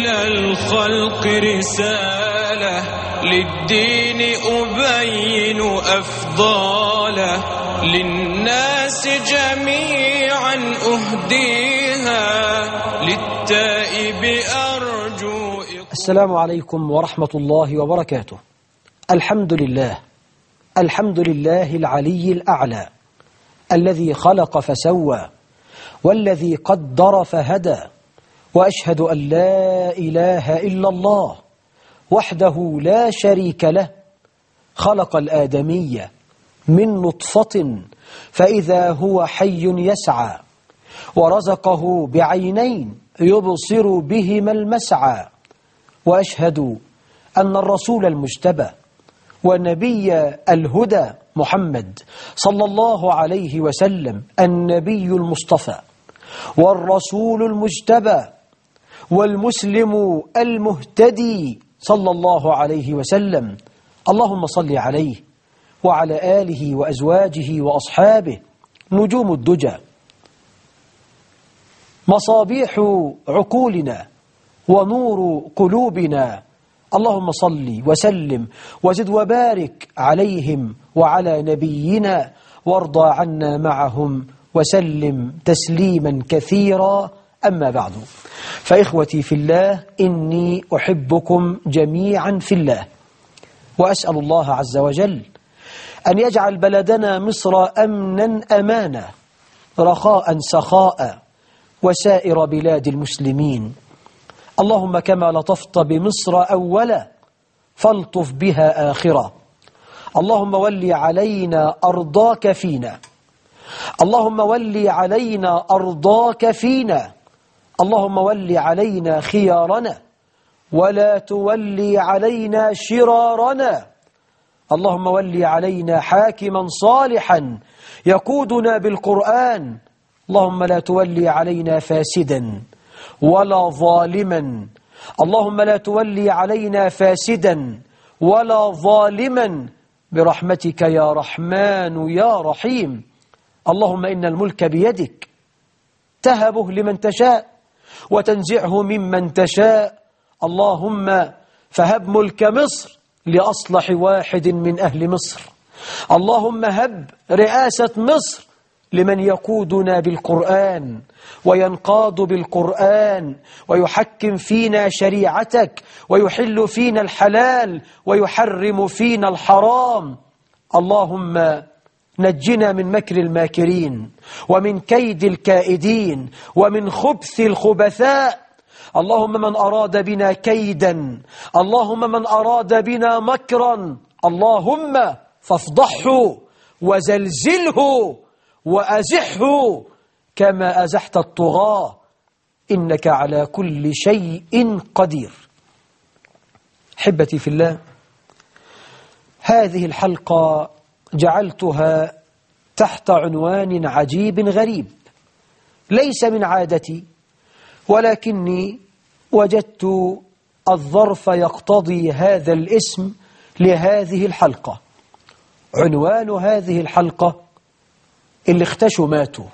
إلى الخلق رسالة للدين أبين أفضاله للناس جميعا أهديها للتائب أرجو السلام عليكم ورحمة الله وبركاته الحمد لله الحمد لله العلي الأعلى الذي خلق فسوى والذي قدر فهدى وأشهد أن لا إله إلا الله وحده لا شريك له خلق الآدمية من نطفة فإذا هو حي يسعى ورزقه بعينين يبصر بهما المسعى وأشهد أن الرسول المجتبى ونبي الهدى محمد صلى الله عليه وسلم النبي المصطفى والرسول المجتبى والمسلم المهتدي صلى الله عليه وسلم اللهم صل عليه وعلى آله وأزواجه وأصحابه نجوم الدجى مصابيح عقولنا ونور قلوبنا اللهم صل وسلم وزد وبارك عليهم وعلى نبينا وارضى عنا معهم وسلم تسليما كثيرا أما بعد فإخوتي في الله إني أحبكم جميعا في الله وأسأل الله عز وجل أن يجعل بلدنا مصر أمنا أمانا رخاء سخاء وسائر بلاد المسلمين اللهم كما لطفت بمصر أولا فالطف بها آخرة اللهم ولي علينا أرضاك فينا اللهم ولي علينا أرضاك فينا اللهم ولي علينا خيارنا ولا تولي علينا شرارنا اللهم ولي علينا حاكما صالحا يقودنا بالقرآن اللهم لا تولي علينا فاسدا ولا ظالما اللهم لا تولي علينا فاسدا ولا ظالما برحمتك يا رحمن يا رحيم اللهم إن الملك بيدك تهبه لمن تشاء وتنزعه ممن تشاء اللهم فهب ملك مصر لأصلح واحد من أهل مصر اللهم هب رئاسة مصر لمن يقودنا بالقرآن وينقاد بالقرآن ويحكم فينا شريعتك ويحل فينا الحلال ويحرم فينا الحرام اللهم نجنا من مكر الماكرين ومن كيد الكائدين ومن خبث الخبثاء اللهم من أراد بنا كيدا اللهم من أراد بنا مكرا اللهم فافضحه وزلزله وأزحه كما أزحت الطغاة إنك على كل شيء قدير حبتي في الله هذه الحلقة جعلتها تحت عنوان عجيب غريب ليس من عادتي ولكني وجدت الظرف يقتضي هذا الاسم لهذه الحلقة عنوان هذه الحلقة اللي اختشوا ماتوا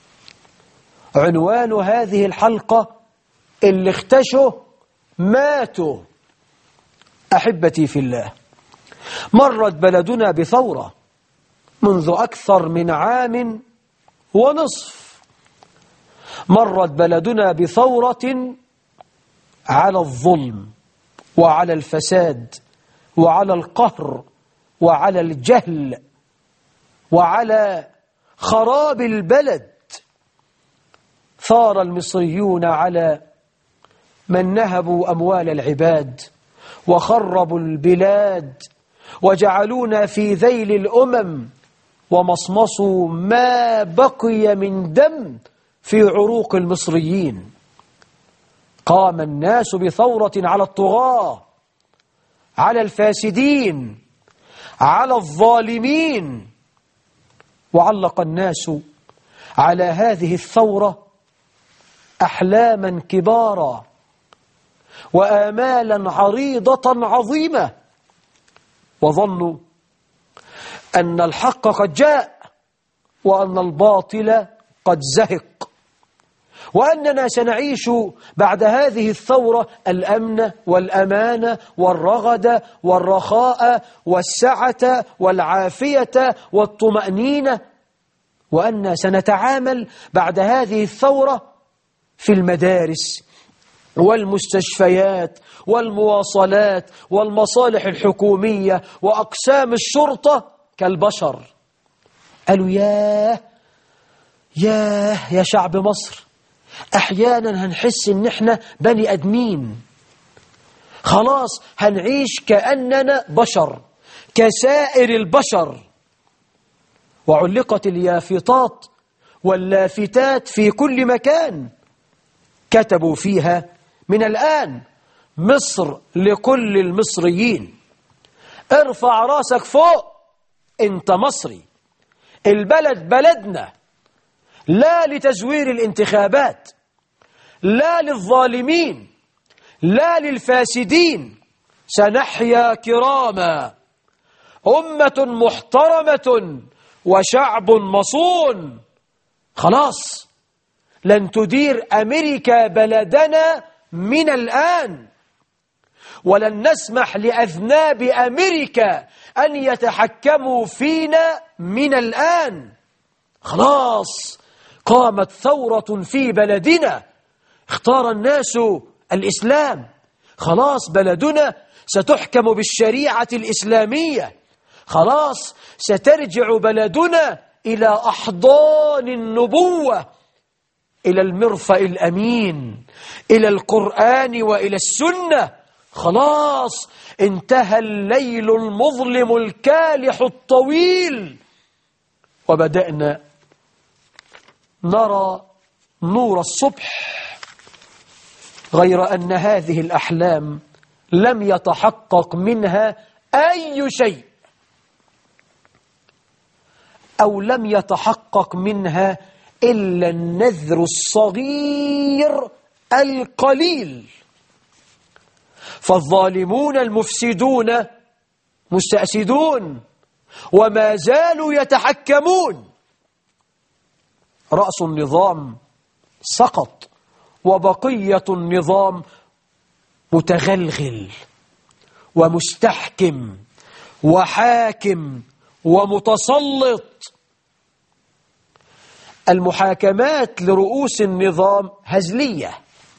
عنوان هذه الحلقة اللي اختشوا ماتوا أحبتي في الله مرت بلدنا بثورة منذ أكثر من عام ونصف مرت بلدنا بثورة على الظلم وعلى الفساد وعلى القهر وعلى الجهل وعلى خراب البلد ثار المصريون على من نهبوا أموال العباد وخربوا البلاد وجعلونا في ذيل الأمم ومصمصوا ما بقي من دم في عروق المصريين قام الناس بثورة على الطغاة على الفاسدين على الظالمين وعلق الناس على هذه الثورة أحلاما كبارا وآمالا عريضة عظيمة وظنوا أن الحق قد جاء وأن الباطل قد زهق وأننا سنعيش بعد هذه الثورة الأمن والأمان والرغد والرخاء والسعة والعافية والطمأنينة وأن سنتعامل بعد هذه الثورة في المدارس والمستشفيات والمواصلات والمصالح الحكومية وأقسام الشرطة كالبشر قالوا ياه ياه يا شعب مصر أحيانا هنحس إن إحنا بني أدمين خلاص هنعيش كأننا بشر كسائر البشر وعلقت اليافطات واللافتات في كل مكان كتبوا فيها من الآن مصر لكل المصريين ارفع راسك فوق انت مصري البلد بلدنا لا لتزوير الانتخابات لا للظالمين لا للفاسدين سنحيا كراما أمة محترمة وشعب مصون خلاص لن تدير أمريكا بلدنا من الآن ولن نسمح لأذناب أمريكا أن يتحكموا فينا من الآن خلاص قامت ثورة في بلدنا اختار الناس الإسلام خلاص بلدنا ستحكم بالشريعة الإسلامية خلاص سترجع بلدنا إلى أحضان النبوة إلى المرفأ الأمين إلى القرآن وإلى السنة خلاص انتهى الليل المظلم الكالح الطويل وبدأنا نرى نور الصبح غير أن هذه الأحلام لم يتحقق منها أي شيء أو لم يتحقق منها إلا النذر الصغير القليل فالظالمون المفسدون مستأسدون وما زالوا يتحكمون رأس النظام سقط وبقية النظام متغلغل ومستحكم وحاكم ومتسلط المحاكمات لرؤوس النظام هزلية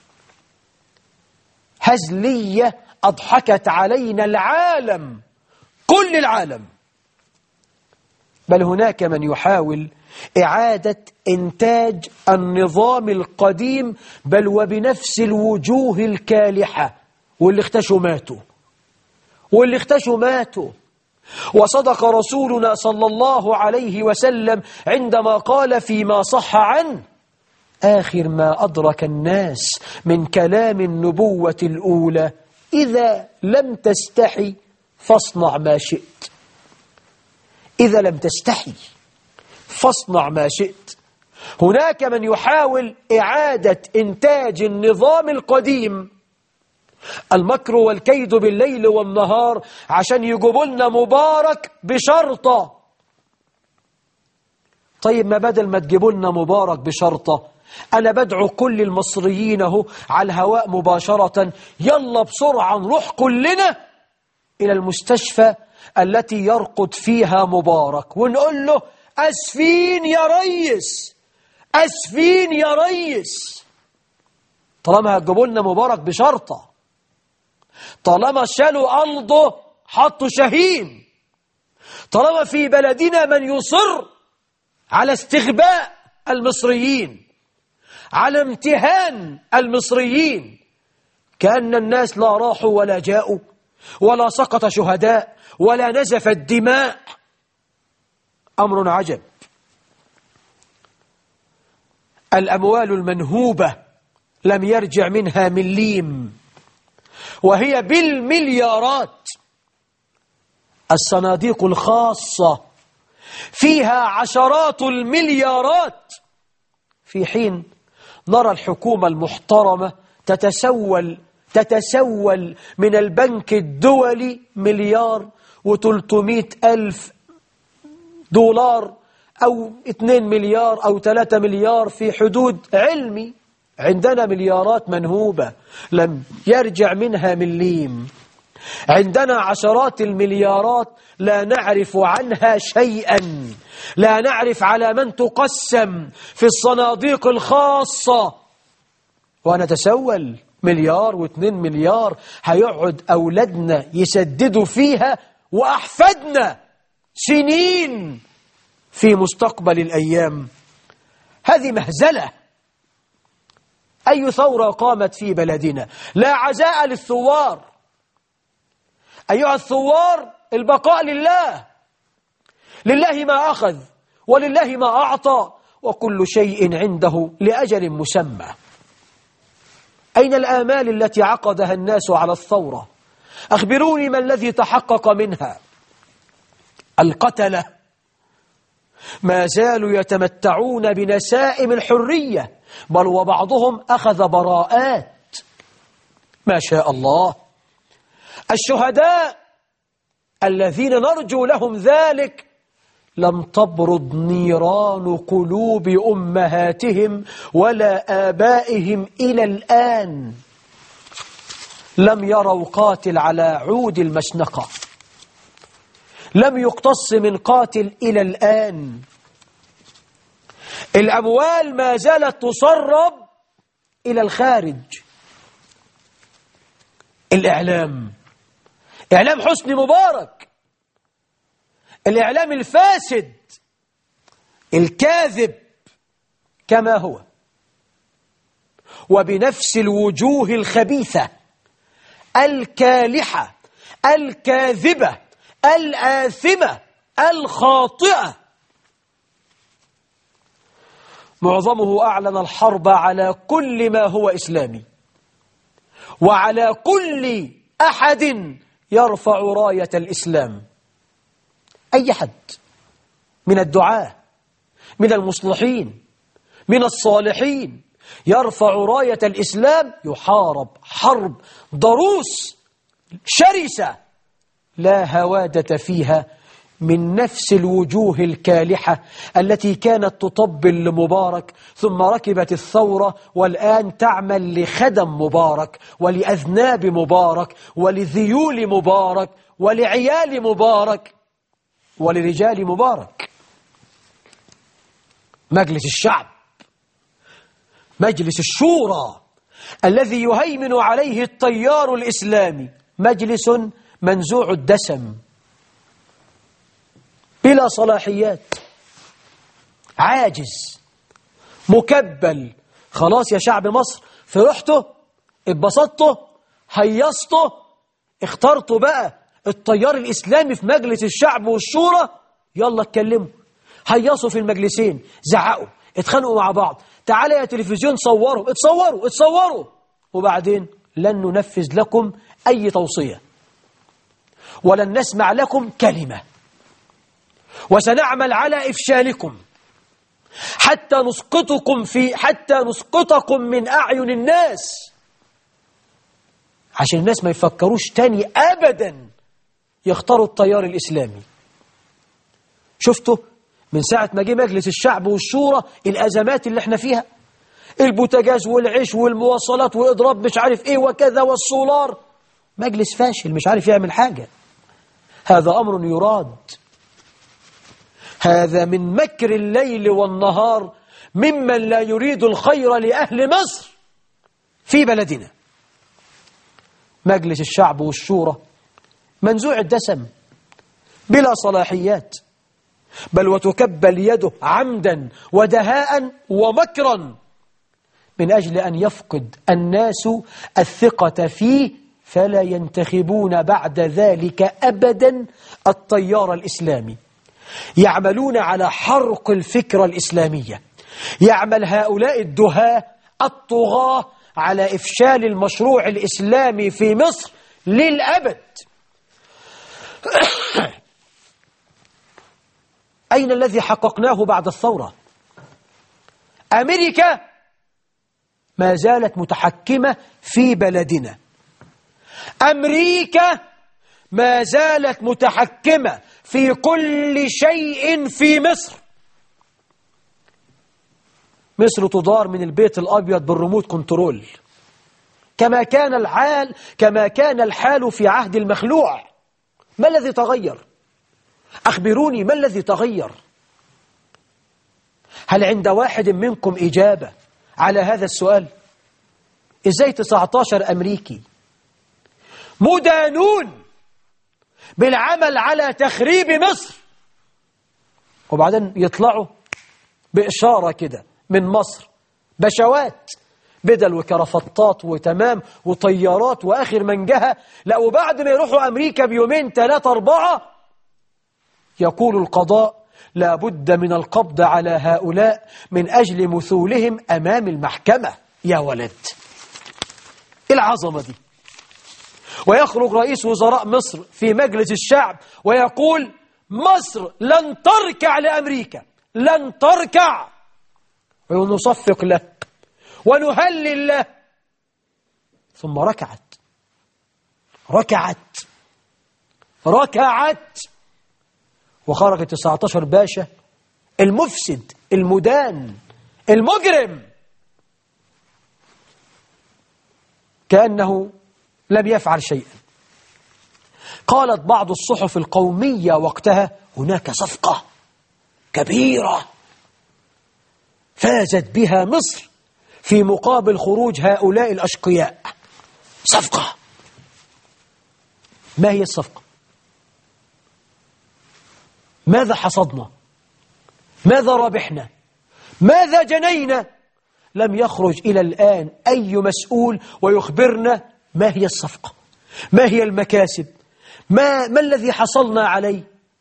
هزلية أضحكت علينا العالم كل العالم بل هناك من يحاول إعادة إنتاج النظام القديم بل وبنفس الوجوه الكالحة واللي اختشوا ماتوا واللي اختشوا ماتوا وصدق رسولنا صلى الله عليه وسلم عندما قال فيما صح عنه آخر ما أدرك الناس من كلام النبوة الأولى إذا لم تستحي فاصنع ما شئت إذا لم تستحي فاصنع ما شئت هناك من يحاول إعادة إنتاج النظام القديم المكر والكيد بالليل والنهار عشان يجيبوا لنا مبارك بشرطة طيب ما بدل ما تجيبوا لنا مبارك بشرطة أنا بدعو كل المصريين اهو على الهواء مباشرة يلا بسرعة نروح كلنا إلى المستشفى التي يرقد فيها مبارك ونقول له أسفين يا ريس أسفين يا ريس طالما هتجيبوا لنا مبارك بشرطة طالما شالوا أرضه حطوا شهين طالما في بلدنا من يصر على استغباء المصريين على امتهان المصريين كأن الناس لا راحوا ولا جاءوا ولا سقط شهداء ولا نزفت دماء أمر عجب الأموال المنهوبة لم يرجع منها مليم وهي بالمليارات الصناديق الخاصة فيها عشرات المليارات في حين نرى الحكومة المحترمة تتسول تتسول من البنك الدولي مليار وتلتمائة ألف دولار أو 2 مليار أو 3 مليار في حدود علمي عندنا مليارات منهوبة لم يرجع منها مليم عندنا عشرات المليارات لا نعرف عنها شيئا لا نعرف على من تقسم في الصناديق الخاصة ونتسول مليار واثنين مليار هيقعد أولادنا يسددوا فيها وأحفادنا سنين في مستقبل الأيام هذه مهزلة أي ثورة قامت في بلدنا لا عزاء للثوار أيها الثوار البقاء لله لله ما أخذ ولله ما أعطى وكل شيء عنده لأجل مسمى أين الآمال التي عقدها الناس على الثورة أخبروني ما الذي تحقق منها القتلة ما زالوا يتمتعون بنسائم الحرية بل وبعضهم أخذ براءات ما شاء الله الشهداء الذين نرجو لهم ذلك لم تبرد نيران قلوب أمهاتهم ولا آبائهم إلى الآن لم يروا قاتل على عود المشنقة لم يقتص من قاتل إلى الآن الأموال ما زالت تسرب إلى الخارج الإعلام إعلام حسني مبارك الإعلام الفاسد الكاذب كما هو وبنفس الوجوه الخبيثة الكالحة الكاذبة الآثمة الخاطئة معظمه أعلن الحرب على كل ما هو إسلامي وعلى كل أحد يرفع راية الإسلام أي حد من الدعاة من المصلحين من الصالحين يرفع راية الإسلام يحارب حرب ضروس شرسة لا هوادة فيها من نفس الوجوه الكالحة التي كانت تطبل لمبارك ثم ركبت الثورة والآن تعمل لخدم مبارك ولأذناب مبارك ولذيول مبارك ولعيال مبارك ولرجال مبارك مجلس الشعب مجلس الشورى الذي يهيمن عليه التيار الإسلامي مجلس منزوع الدسم بلا صلاحيات عاجز مكبل خلاص يا شعب مصر فرحته اتبسطته هيصته اخترته بقى التيار الإسلامي في مجلس الشعب والشورى يلا اتكلموا هيصوا في المجلسين زعقوا اتخانقوا مع بعض تعالى يا تلفزيون صوروا اتصوروا اتصوروا وبعدين لن ننفذ لكم أي توصية ولن نسمع لكم كلمة وسنعمل على إفشالكم حتى نسقطكم في حتى نسقطكم من أعين الناس عشان الناس ما يفكروش تاني أبدا يختاروا التيار الإسلامي شفتوا من ساعة ما جه مجلس الشعب والشورى الأزمات اللي احنا فيها البوتاجاز والعيش والمواصلات وإضراب مش عارف إيه وكذا والسولار مجلس فاشل مش عارف يعمل حاجة هذا أمر يراد هذا من مكر الليل والنهار ممن لا يريد الخير لأهل مصر في بلدنا مجلس الشعب والشورى منزوع الدسم بلا صلاحيات بل وتكبل يده عمدا ودهاء ومكرا من أجل أن يفقد الناس الثقة فيه فلا ينتخبون بعد ذلك أبدا التيار الإسلامي يعملون على حرق الفكرة الإسلامية يعمل هؤلاء الدهاة الطغاة على إفشال المشروع الإسلامي في مصر للأبد أين الذي حققناه بعد الثورة أمريكا ما زالت متحكمة في بلدنا أمريكا ما زالت متحكمة في كل شيء في مصر مصر تدار من البيت الأبيض بالريموت كنترول كما كان الحال كما كان الحال في عهد المخلوع ما الذي تغير أخبروني ما الذي تغير هل عند واحد منكم إجابة على هذا السؤال إزاي 19 أمريكي مدانون بالعمل على تخريب مصر وبعدين يطلعوا بإشارة كده من مصر بشوات بدل وكرفطات وتمام وطيارات وآخر منجهة لا وبعد ما يروحوا أمريكا بيومين ثلاثة أربعة يقول القضاء لا بد من القبض على هؤلاء من أجل مثولهم أمام المحكمة يا ولد العظمة دي ويخرج رئيس وزراء مصر في مجلس الشعب ويقول مصر لن تركع لأمريكا لن تركع ونصفق له ونهلل له ثم ركعت ركعت ركعت وخرج 19 باشا المفسد المدان المجرم كأنه لم يفعل شيئا قالت بعض الصحف القومية وقتها هناك صفقة كبيرة فازت بها مصر في مقابل خروج هؤلاء الأشقياء صفقة ما هي الصفقة ماذا حصدنا ماذا ربحنا ماذا جنينا لم يخرج إلى الآن أي مسؤول ويخبرنا ما هي الصفقة ما هي المكاسب ما, ما الذي حصلنا عليه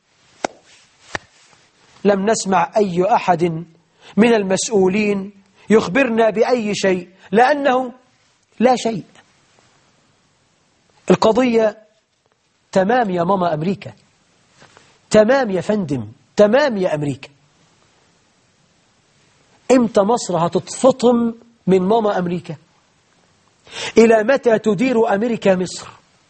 لم نسمع أي أحد من المسؤولين يخبرنا بأي شيء لأنه لا شيء القضية تمام يا ماما أمريكا تمام يا فندم تمام يا أمريكا إمتى مصر هتتفطم من ماما أمريكا إلى متى تدير أمريكا مصر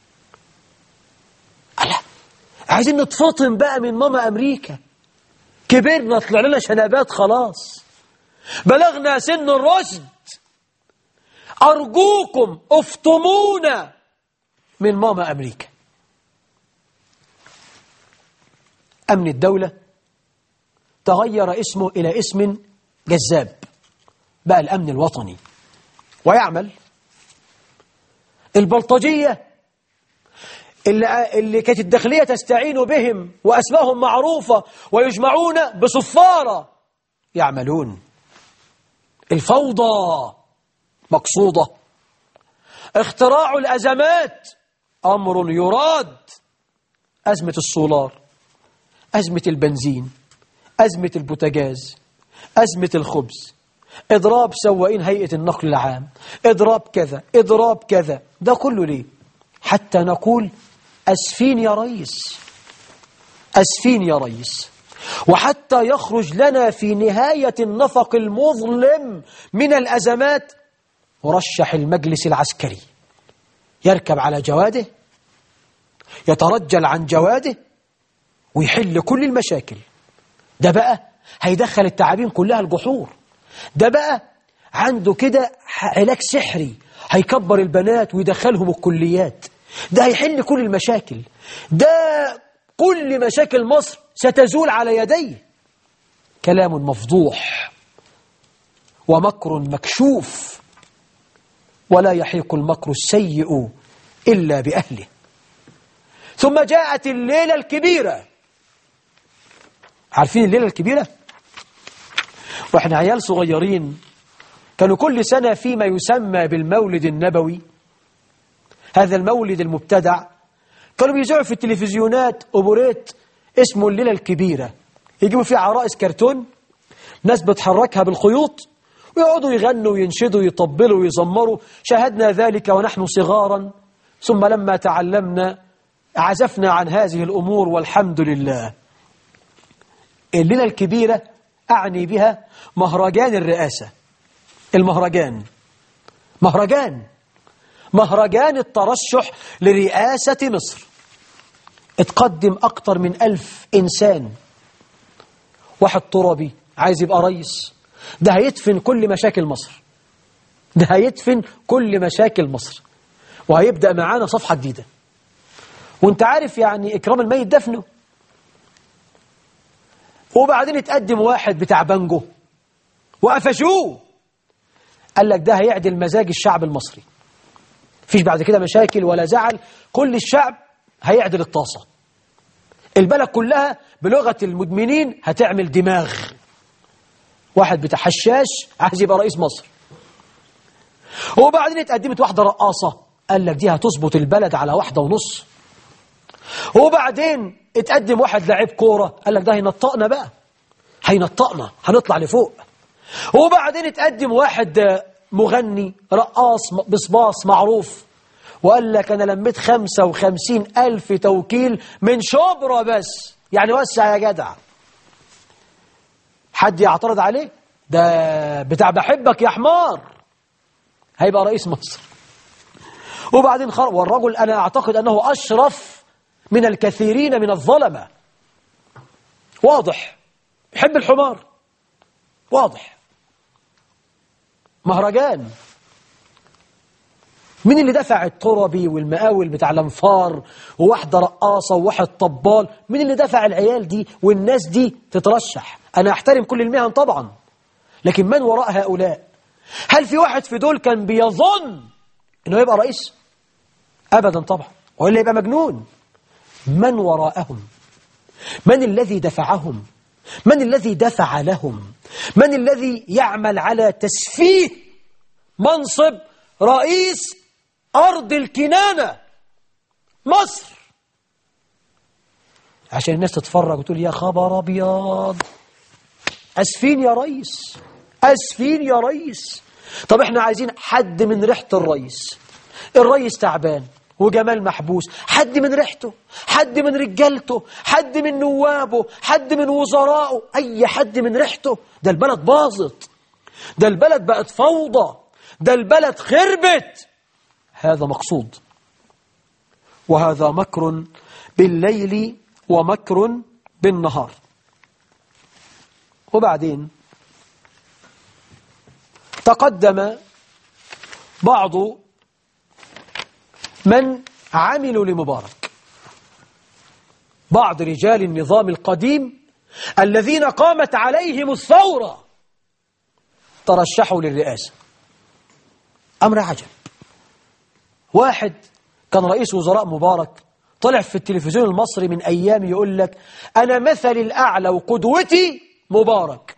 ألا عايزين نتفطم بقى من ماما أمريكا كبرنا طلع لنا شنبات خلاص بلغنا سن الرشد أرجوكم افطمونا من ماما أمريكا أمن الدولة تغير اسمه إلى اسم جذاب بقى الأمن الوطني ويعمل البلطجية اللي, اللي كانت الداخلية تستعين بهم وأسمائهم معروفة ويجمعون بصفارة يعملون الفوضى مقصودة اختراع الأزمات أمر يراد أزمة السولار أزمة البنزين أزمة البوتاجاز أزمة الخبز إضراب سواقين هيئة النقل العام إضراب كذا إضراب كذا ده كله ليه حتى نقول أسفين يا ريس أسفين يا ريس وحتى يخرج لنا في نهاية النفق المظلم من الأزمات مرشح المجلس العسكري يركب على جواده يترجل عن جواده ويحل كل المشاكل ده بقى هيدخل التعابين كلها الجحور ده بقى عنده كده علاج سحري هيكبر البنات ويدخلهم الكليات ده هيحل كل المشاكل ده كل مشاكل مصر ستزول على يديه كلام مفضوح ومكر مكشوف ولا يحيق المكر السيء إلا بأهله ثم جاءت الليلة الكبيرة عارفين الليلة الكبيرة واحنا عيال صغيرين كانوا كل سنة فيما يسمى بالمولد النبوي هذا المولد المبتدع كانوا بيذيعوا في التلفزيونات أوبوريت اسمه الليلة الكبيرة يجيبوا فيه عرائس كرتون ناس بتحركها بالخيوط ويقعدوا يغنوا وينشدوا ويطبلوا ويزمروا شاهدنا ذلك ونحن صغارا ثم لما تعلمنا عزفنا عن هذه الأمور والحمد لله الليلة الكبيرة أعني بها مهرجان الرئاسة المهرجان مهرجان مهرجان الترشح لرئاسة مصر اتقدم أكتر من ألف إنسان واحد ترابي عايز يبقى رئيس ده هيدفن كل مشاكل مصر ده هيدفن كل مشاكل مصر وهيبدأ معانا صفحة جديدة وانت عارف يعني إكرام الميت دفنه وبعدين اتقدم واحد بتاع بانجو وقفشوه قال لك ده هيعدل مزاج الشعب المصري فيش بعد كده مشاكل ولا زعل كل الشعب هيعدل الطاسة البلد كلها بلغة المدمنين هتعمل دماغ واحد بتاع حشاش عايز يبقى رئيس مصر وبعدين اتقدمت واحدة رقاصة قال لك دي هتظبط البلد على واحدة ونص وبعدين اتقدم واحد لعيب كورة قال لك ده هينطقنا بقى هينطقنا هنطلع لفوق وبعدين اتقدم واحد مغني رقاص بصباص معروف وقال لك أنا لميت خمسة وخمسين ألف توكيل من شبرا بس يعني وسع يا جدع حد يعترض عليه ده بتاع بحبك يا حمار هيبقى رئيس مصر وبعدين خر... والرجل أنا أعتقد أنه أشرف من الكثيرين من الظلمة واضح يحب الحمار واضح مهرجان مين اللي دفع الطربي والمقاول بتاع الانفار وواحدة رقاصة وواحد طبال مين اللي دفع العيال دي والناس دي تترشح أنا أحترم كل المهن طبعا لكن من وراء هؤلاء هل في واحد في دول كان بيظن أنه يبقى رئيس أبدا طبعا وإلا يبقى مجنون من وراءهم من الذي دفعهم من الذي دفع لهم من الذي يعمل على تسفيه منصب رئيس أرض الكنانة مصر عشان الناس تتفرج وتقول يا خبر أبيض أسفين يا ريس أسفين يا ريس طب احنا عايزين حد من ريحة الريس الريس تعبان وجمال محبوس حد من ريحته حد من رجالته حد من نوابه حد من وزرائه أي حد من ريحته ده البلد باظت ده البلد بقت فوضى ده البلد خربت هذا مقصود وهذا مكر بالليل ومكر بالنهار وبعدين تقدم بعض من عملوا لمبارك بعض رجال النظام القديم الذين قامت عليهم الثورة ترشحوا للرئاسة أمر عجب واحد كان رئيس وزراء مبارك طلع في التلفزيون المصري من أيام يقول لك أنا مثل الأعلى وقدوتي مبارك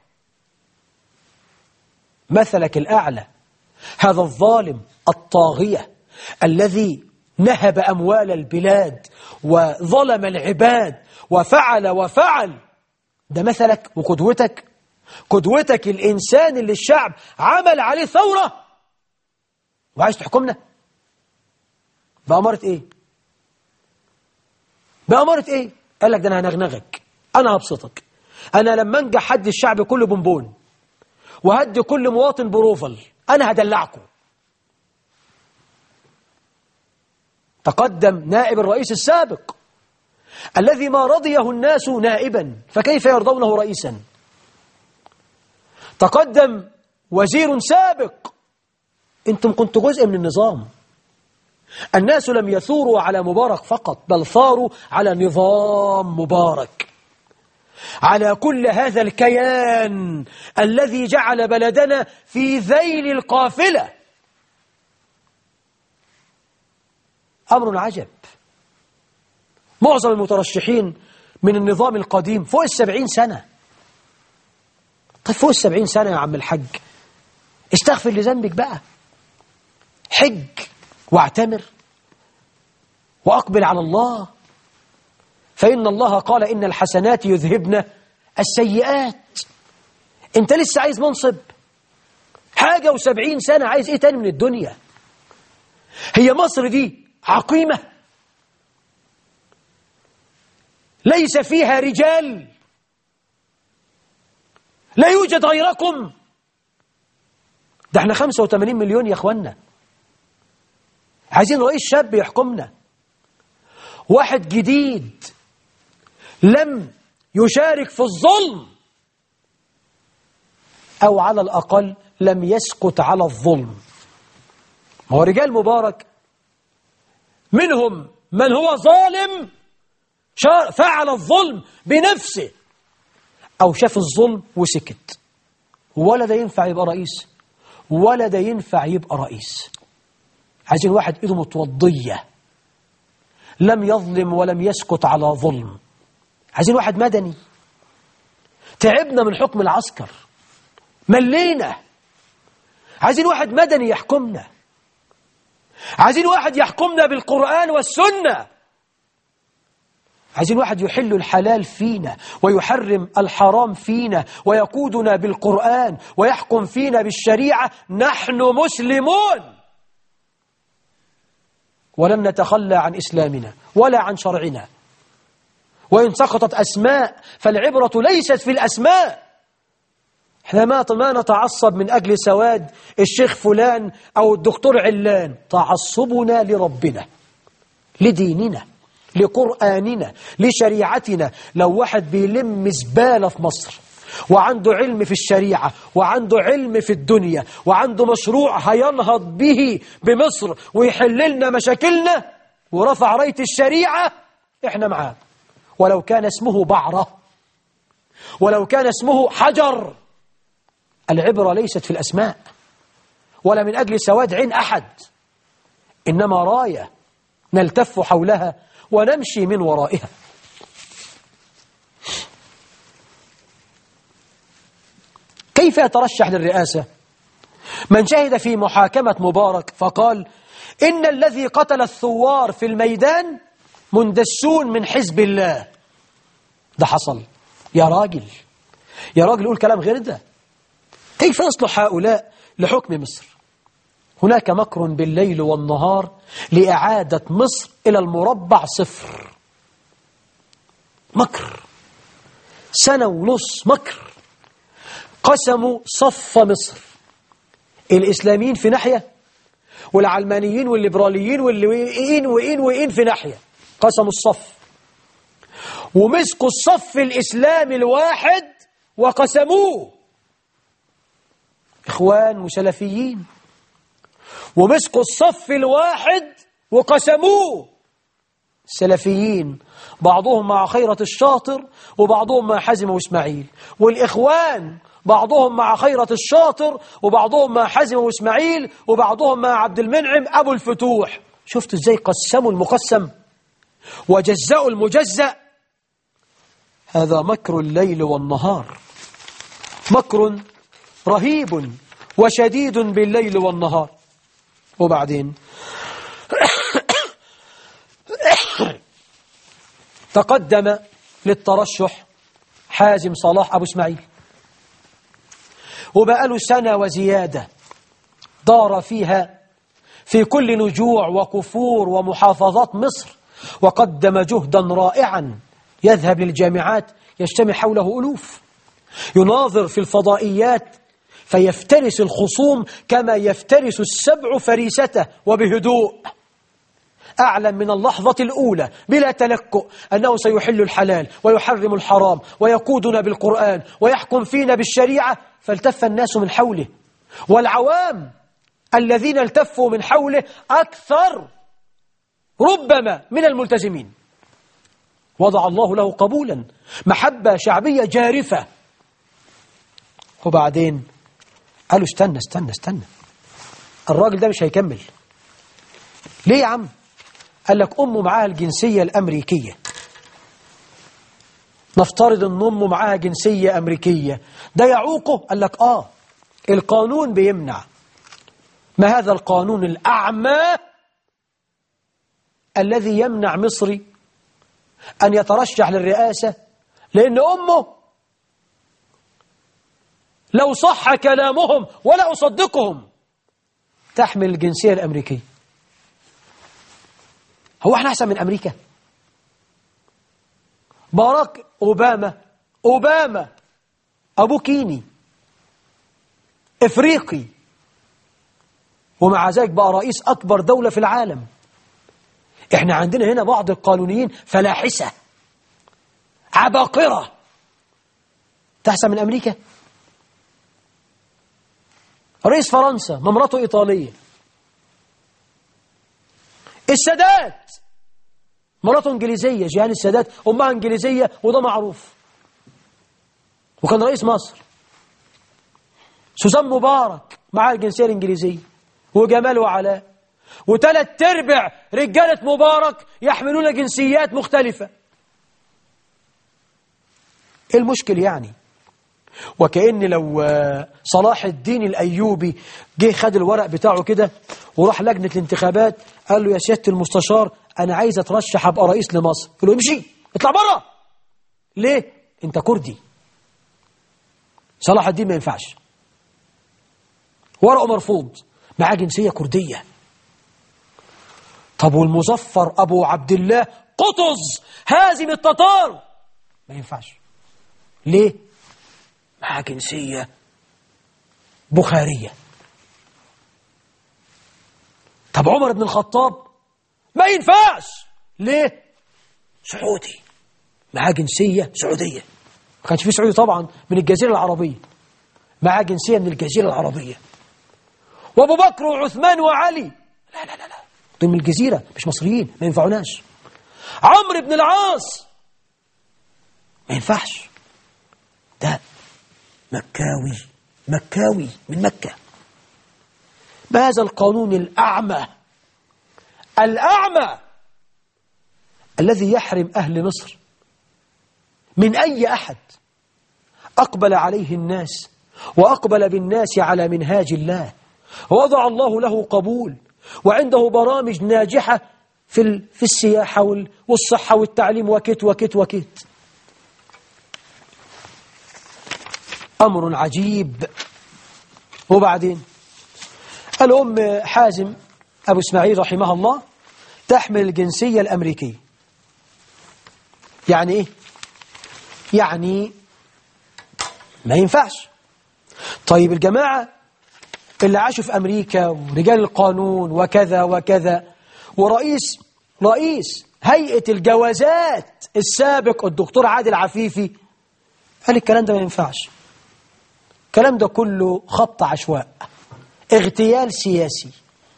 مثلك الأعلى هذا الظالم الطاغية الذي نهب أموال البلاد وظلم العباد وفعل وفعل ده مثلك وقدوتك قدوتك الإنسان اللي الشعب عمل عليه ثورة وعايز تحكمنا بأمارة إيه بأمارة إيه قال لك ده أنا هنغنغك أنا هبسطك أنا لما أنجح حد الشعب كله بونبون وهدي كل مواطن بروفل أنا هدلعكم تقدم نائب الرئيس السابق الذي ما رضيه الناس نائبا فكيف يرضونه رئيسا تقدم وزير سابق انتم كنتوا جزء من النظام الناس لم يثوروا على مبارك فقط بل ثاروا على نظام مبارك على كل هذا الكيان الذي جعل بلدنا في ذيل القافلة أمر عجب معظم المترشحين من النظام القديم فوق السبعين سنة طيب فوق السبعين سنة يا عم الحج استغفر لذنبك بقى حج واعتمر وأقبل على الله فإن الله قال إن الحسنات يذهبن السيئات أنت لسه عايز منصب حاجة وسبعين سنة عايز إيه تاني من الدنيا هي مصر دي عقيمة ليس فيها رجال لا يوجد غيركم ده احنا 85 مليون يا اخوانا عايزين رئيس شاب يحكمنا واحد جديد لم يشارك في الظلم أو على الأقل لم يسكت على الظلم ما هو رجال مبارك منهم من هو ظالم فعل الظلم بنفسه أو شاف الظلم وسكت ولا ده ينفع يبقى رئيس ولا ده ينفع يبقى رئيس عايزين واحد ايده متوضية لم يظلم ولم يسكت على ظلم عايزين واحد مدني تعبنا من حكم العسكر ملينا عايزين واحد مدني يحكمنا عايزين واحد يحكمنا بالقرآن والسنة عايزين واحد يحل الحلال فينا ويحرم الحرام فينا ويقودنا بالقرآن ويحكم فينا بالشريعة نحن مسلمون ولن نتخلى عن إسلامنا ولا عن شرعنا وإن سقطت أسماء فالعبرة ليست في الأسماء احنا ما ما نتعصب من أجل سواد الشيخ فلان أو الدكتور علان تعصبنا لربنا لديننا لقرآننا لشريعتنا لو واحد بيلم زبالة في مصر وعنده علم في الشريعة وعنده علم في الدنيا وعنده مشروع هينهض به بمصر ويحل لنا مشاكلنا ورفع راية الشريعة احنا معاه ولو كان اسمه بعرة ولو كان اسمه حجر العبرة ليست في الأسماء ولا من أجل سواد عين أحد إنما راية نلتف حولها ونمشي من ورائها كيف يترشح للرئاسة من شهد في محاكمة مبارك فقال إن الذي قتل الثوار في الميدان مندسون من حزب الله ده حصل يا راجل يا راجل قول كلام غير ده كيف يصلح هؤلاء لحكم مصر هناك مكر بالليل والنهار لإعادة مصر إلى المربع صفر مكر سنة ونص مكر قسموا صف مصر الإسلاميين في ناحية والعلمانيين والليبراليين والليين وإين وإين في ناحية قسموا الصف ومسكوا الصف الإسلامي الواحد وقسموه إخوان وسلفيين ومسكوا الصف الواحد وقسموه السلفيين بعضهم مع خيرة الشاطر وبعضهم مع حزم وإسماعيل والإخوان بعضهم مع خيرة الشاطر وبعضهم مع حزم وإسماعيل وبعضهم مع عبد المنعم أبو الفتوح شفت إزاي قسموا المقسم وجزأوا المجزأ هذا مكر الليل والنهار مكر رهيب وشديد بالليل والنهار وبعدين تقدم للترشح حازم صلاح أبو اسماعيل وبقى له سنة وزيادة دار فيها في كل نجوع وكفور ومحافظات مصر وقدم جهدا رائعا يذهب للجامعات يجتمع حوله ألوف يناظر في الفضائيات فيفترس الخصوم كما يفترس السبع فريسته وبهدوء أعلم من اللحظة الأولى بلا تلكؤ أنه سيحل الحلال ويحرم الحرام ويقودنا بالقرآن ويحكم فينا بالشريعة فالتف الناس من حوله والعوام الذين التفوا من حوله أكثر ربما من الملتزمين وضع الله له قبولا محبة شعبية جارفة وبعدين قالوا استنى استنى استنى الراجل ده مش هيكمل ليه يا عم قال لك أمه معاها الجنسية الأمريكية نفترض أن أمه معاها جنسية أمريكية ده يعوقه قال لك آه القانون بيمنع ما هذا القانون الأعمى الذي يمنع مصري أن يترشح للرئاسة لأن أمه لو صح كلامهم ولا أصدقهم تحمل الجنسية الأمريكية هو احنا أحسن من أمريكا باراك أوباما أوباما أبو كيني إفريقي ومع ذلك بقى رئيس أكبر دولة في العالم احنا عندنا هنا بعض القانونيين فلاحسة عباقرة تحسن من أمريكا رئيس فرنسا ما مراته إيطالية السادات مراته إنجليزية جيهان السادات أمها إنجليزية وده معروف وكان رئيس مصر سوزان مبارك معاه الجنسية الإنجليزية وجمال وعلاء وثلاث ارباع رجالة مبارك يحملون جنسيات مختلفة ايه المشكل يعني وكأن لو صلاح الدين الأيوبي جه خد الورق بتاعه كده وراح لجنة الانتخابات قال له يا سيادة المستشار أنا عايز أترشح أبقى رئيس لمصر قال له امشي اطلع بره ليه؟ أنت كردي صلاح الدين ما ينفعش ورقه مرفوض معاه جنسية كردية طب والمظفر أبو عبد الله قطز هازم التتار ما ينفعش ليه؟ معاه جنسية بخارية طب عمر بن الخطاب ما ينفعش ليه؟ سعودي معاه جنسية سعودية ما كانش في سعودي طبعا من الجزيرة العربية معاه جنسية من الجزيرة العربية وابو بكر وعثمان وعلي لا لا لا لا دول من الجزيرة مش مصريين ما ينفعوناش عمرو بن العاص ما ينفعش ده مكاوي مكاوي من مكة بهذا القانون الأعمى الأعمى الذي يحرم أهل مصر من أي أحد أقبل عليه الناس وأقبل بالناس على منهاج الله ووضع الله له قبول وعنده برامج ناجحة في في السياحة والصحة والتعليم وكت وكت وكت أمر عجيب وبعدين الأم حازم أبو إسماعيل رحمها الله تحمل الجنسية الأمريكية يعني إيه؟ يعني ما ينفعش طيب الجماعة اللي عاشوا في أمريكا ورجال القانون وكذا وكذا ورئيس رئيس هيئة الجوازات السابق الدكتور عادل عفيفي قال الكلام ده ما ينفعش الكلام ده كله خط عشواء اغتيال سياسي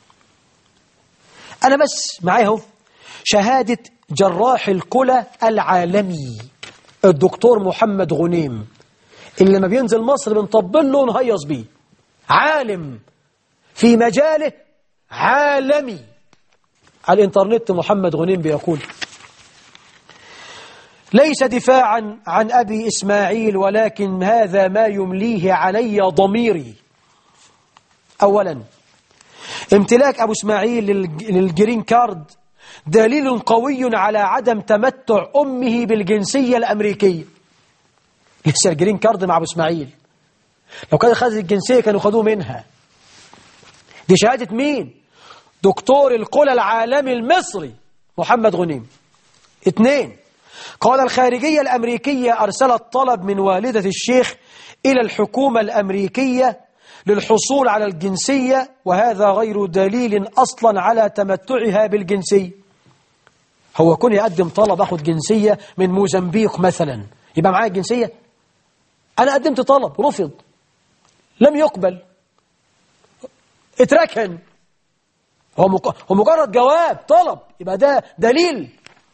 أنا بس معايا اهو شهادة جراح الكلى العالمي الدكتور محمد غنيم اللي لما بينزل مصر بنطبل له ونهيص بيه عالم في مجاله عالمي على الانترنت محمد غنيم بيقول ليس دفاعا عن أبي إسماعيل ولكن هذا ما يمليه علي ضميري أولا امتلاك أبو إسماعيل للجرين كارد دليل قوي على عدم تمتع أمه بالجنسية الأمريكية لسه الجرين كارد مع أبو إسماعيل لو كان خد الجنسية كانوا خدوه منها دي شهادة مين دكتور القلى العالمي المصري محمد غنيم اثنين قال الخارجية الأمريكية أرسلت طلب من والدة الشيخ إلى الحكومة الأمريكية للحصول على الجنسية وهذا غير دليل أصلا على تمتعها بالجنسية هو كون يقدم طلب أخذ جنسية من موزمبيق مثلا يبقى معايا الجنسية أنا قدمت طلب رفض لم يقبل اتركن هو هو مجرد جواب طلب يبقى ده دليل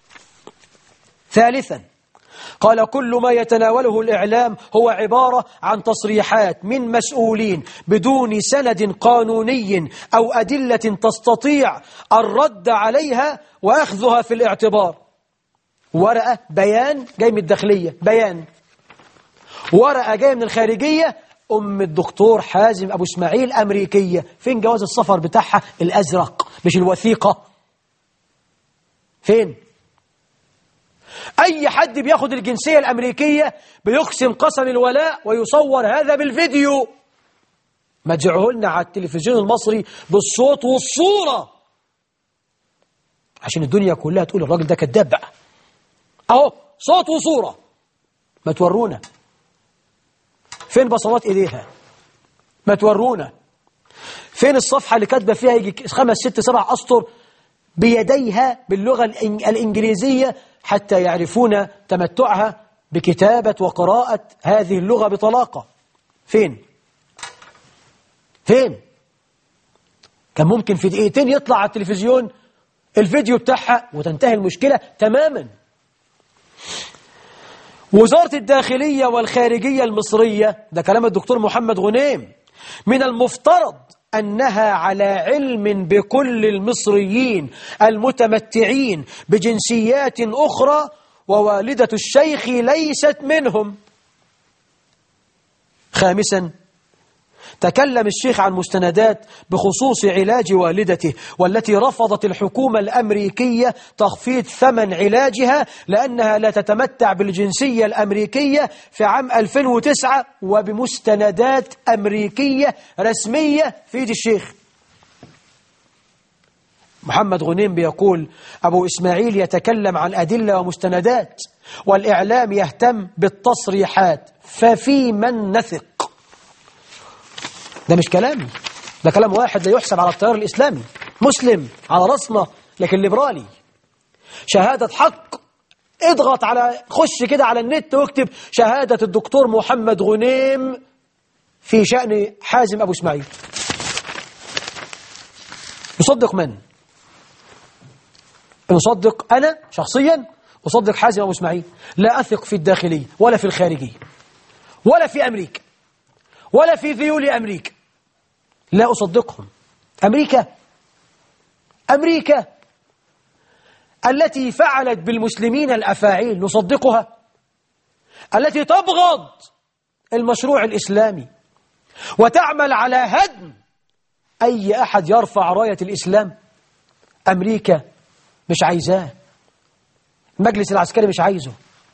ثالثا قال كل ما يتناوله الإعلام هو عبارة عن تصريحات من مسؤولين بدون سند قانوني أو أدلة تستطيع الرد عليها وأخذها في الاعتبار ورقة بيان جاي من الداخلية بيان ورقة جاية من الخارجية أم الدكتور حازم أبو إسماعيل أمريكية فين جواز السفر بتاعها الأزرق مش الوثيقة فين أي حد بياخد الجنسية الأمريكية بيقسم قسم الولاء ويصور هذا بالفيديو ما تجعوه لنا على التلفزيون المصري بالصوت والصورة عشان الدنيا كلها تقول الراجل ده كذاب بقى أهو صوت وصورة ما تورونا فين بصمات إيديها ما تورونا فين الصفحة اللي كاتبة فيها يجي خمس ست سبع أسطر بيديها باللغة الإنجليزية حتى يعرفون تمتعها بكتابة وقراءة هذه اللغة بطلاقة فين؟ فين كان ممكن في دقيقتين يطلع على التلفزيون الفيديو بتاعها وتنتهي المشكلة تماما وزارة الداخلية والخارجية المصرية ده كلام الدكتور محمد غنيم من المفترض أنها على علم بكل المصريين المتمتعين بجنسيات أخرى ووالدة الشيخ ليست منهم خامسا تكلم الشيخ عن مستندات بخصوص علاج والدته والتي رفضت الحكومة الأمريكية تخفيض ثمن علاجها لأنها لا تتمتع بالجنسية الأمريكية في عام 2009 وبمستندات أمريكية رسمية في يد الشيخ محمد غنيم بيقول أبو إسماعيل يتكلم عن أدلة ومستندات والإعلام يهتم بالتصريحات ففي من نثق ده مش كلامي ده كلام واحد لا يحسب على التيار الإسلامي مسلم على رأسنا لكن ليبرالي شهادة حق اضغط على خش كده على النت واكتب شهادة الدكتور محمد غنيم في شأن حازم أبو إسماعيل يصدق من؟ نصدق أنا شخصيا أصدق حازم أبو إسماعيل لا أثق في الداخلية ولا في الخارجية ولا في أمريكا ولا في ذيول أمريكا لا أصدقهم أمريكا أمريكا التي فعلت بالمسلمين الأفاعيل نصدقها التي تبغض المشروع الإسلامي وتعمل على هدم أي أحد يرفع راية الإسلام أمريكا مش عايزاه المجلس العسكري مش عايزه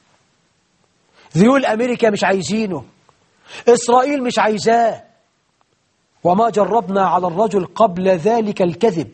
ذيول أمريكا مش عايزينه إسرائيل مش عايزاه وما جربنا على الرجل قبل ذلك الكذب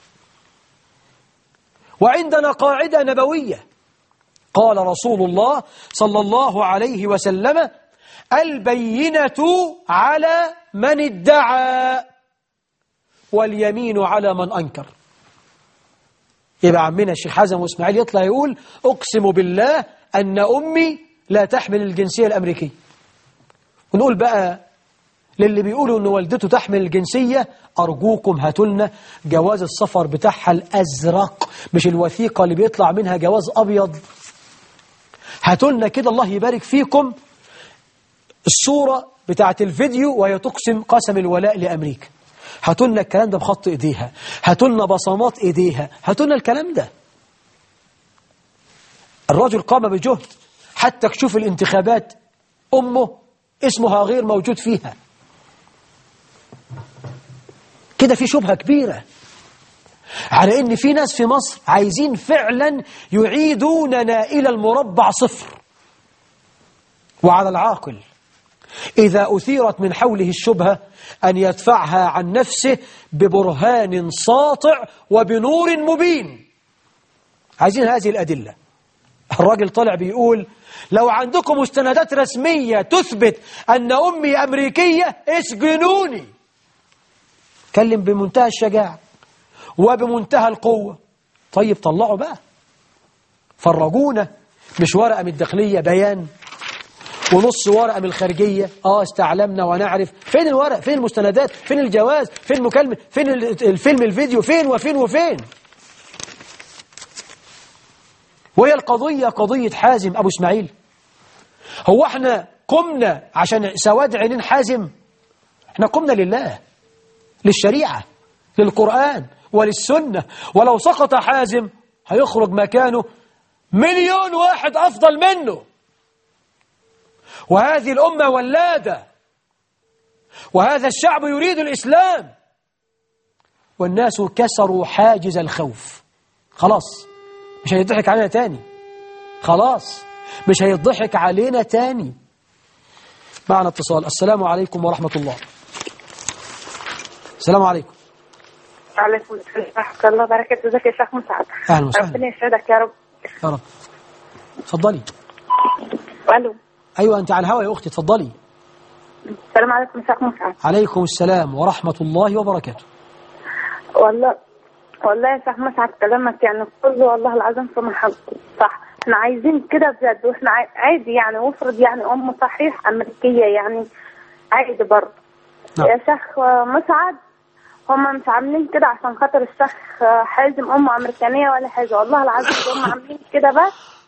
وعندنا قاعدة نبوية قال رسول الله صلى الله عليه وسلم البينة على من ادعى واليمين على من أنكر يبقى عمنا الشيخ حازم واسماعيل يطلع يقول أقسم بالله أن أمي لا تحمل الجنسية الأمريكية ونقول بقى للي بيقولوا أن والدته تحمل الجنسية أرجوكم هاتوا لنا جواز السفر بتاعها الأزرق مش الوثيقة اللي بيطلع منها جواز أبيض هاتوا لنا كده الله يبارك فيكم الصورة بتاعت الفيديو وهي تقسم قسم الولاء لأمريكا هاتوا لنا الكلام ده بخط إيديها هاتوا لنا بصمات إيديها هاتوا لنا الكلام ده الرجل قام بجهد حتى كشوف الانتخابات أمه اسمها غير موجود فيها كده في شبهة كبيرة على ان في ناس في مصر عايزين فعلا يعيدوننا إلى المربع صفر وعلى العاقل إذا أثيرت من حوله الشبهة أن يدفعها عن نفسه ببرهان ساطع وبنور مبين عايزين هذه الأدلة الراجل طلع بيقول لو عندكم مستندات رسمية تثبت أن أمي أمريكية اسجنوني كلم بمنتهى الشجاعة وبمنتهى القوة طيب طلعوا بقى فرجونا مش ورقة من الداخلية بيان ونص ورقة من الخارجية اه استعلمنا ونعرف فين الورق فين المستندات فين الجواز فين المكالمة فين الفيلم الفيديو فين وفين وفين وهي القضية قضية حازم أبو إسماعيل هو احنا قمنا عشان سواد عينين حازم احنا قمنا لله للشريعة للقرآن وللسنة ولو سقط حازم هيخرج مكانه مليون واحد أفضل منه وهذه الأمة ولادة وهذا الشعب يريد الإسلام والناس كسروا حاجز الخوف خلاص مش هيضحك علينا تاني خلاص مش هيضحك علينا تاني معنا اتصال السلام عليكم ورحمة الله السلام عليكم وعليكم السلام ورحمة الله وبركاته ازيك يا شيخ مسعد أهلا وسهلا ربنا يسعدك يا رب يا رب اتفضلي الو أيوة أنت على الهوا يا أختي اتفضلي السلام عليكم يا شيخ مسعد عليكم السلام ورحمة الله وبركاته والله والله يا شيخ مسعد كلامك يعني كله والله العظيم في محبته صح احنا عايزين كده بجد واحنا عاي- عادي يعني وافرض يعني ام صحيح امريكيه يعني عادي برضه نعم. يا شيخ مسعد هم مش عاملين كده عشان خاطر الشيخ حازم أمه أمريكانية ولا حاجة والله العظيم هم عاملين كده بس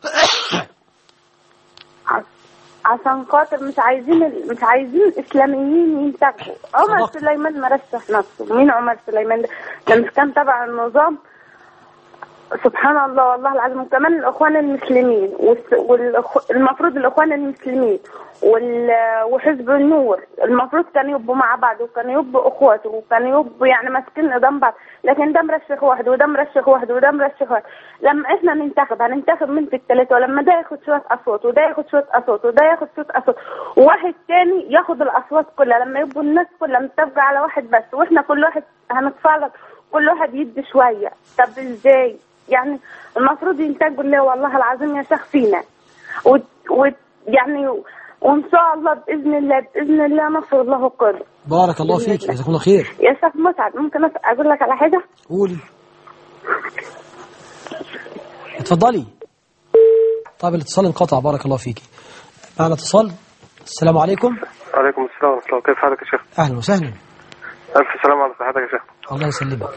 عش- عشان خاطر مش عايزين ال- مش عايزين الإسلاميين ينتخبوا عمر صدقت. سليمان مرشح نفسه مين عمر سليمان ده؟ ده مش كان تبع النظام سبحان الله والله العظيم وكمان الاخوان المسلمين والمفروض الاخوان المسلمين وال- وحزب النور المفروض كانوا يبقوا مع بعض وكانوا يبقوا اخوات وكانوا يبقوا يعني ماسكين قدام بعض لكن ده مرشح واحد وده مرشح واحد وده مرشح واحد لما احنا ننتخب هننتخب من في الثلاثه ولما ده ياخد شويه اصوات وده ياخد شويه اصوات وده ياخد شويه اصوات وواحد تاني ياخد الاصوات كلها لما يبقوا الناس كلها متفقه على واحد بس واحنا كل واحد هنتفرج كل واحد يدي شويه طب ازاي؟ يعني المفروض ينتجوا اللي والله العظيم يا شيخ فينا و... و... يعني وان شاء الله باذن الله باذن الله نصر الله قادر بارك الله فيك جزاكم الله خير يا شيخ مسعد ممكن أس- اقول لك على حاجه قولي اتفضلي طيب الاتصال انقطع بارك الله فيك معنا اتصال السلام عليكم عليكم السلام ورحمة الله كيف حالك يا شيخ؟ اهلا وسهلا ألف سلام على صحتك يا شيخ الله يسلمك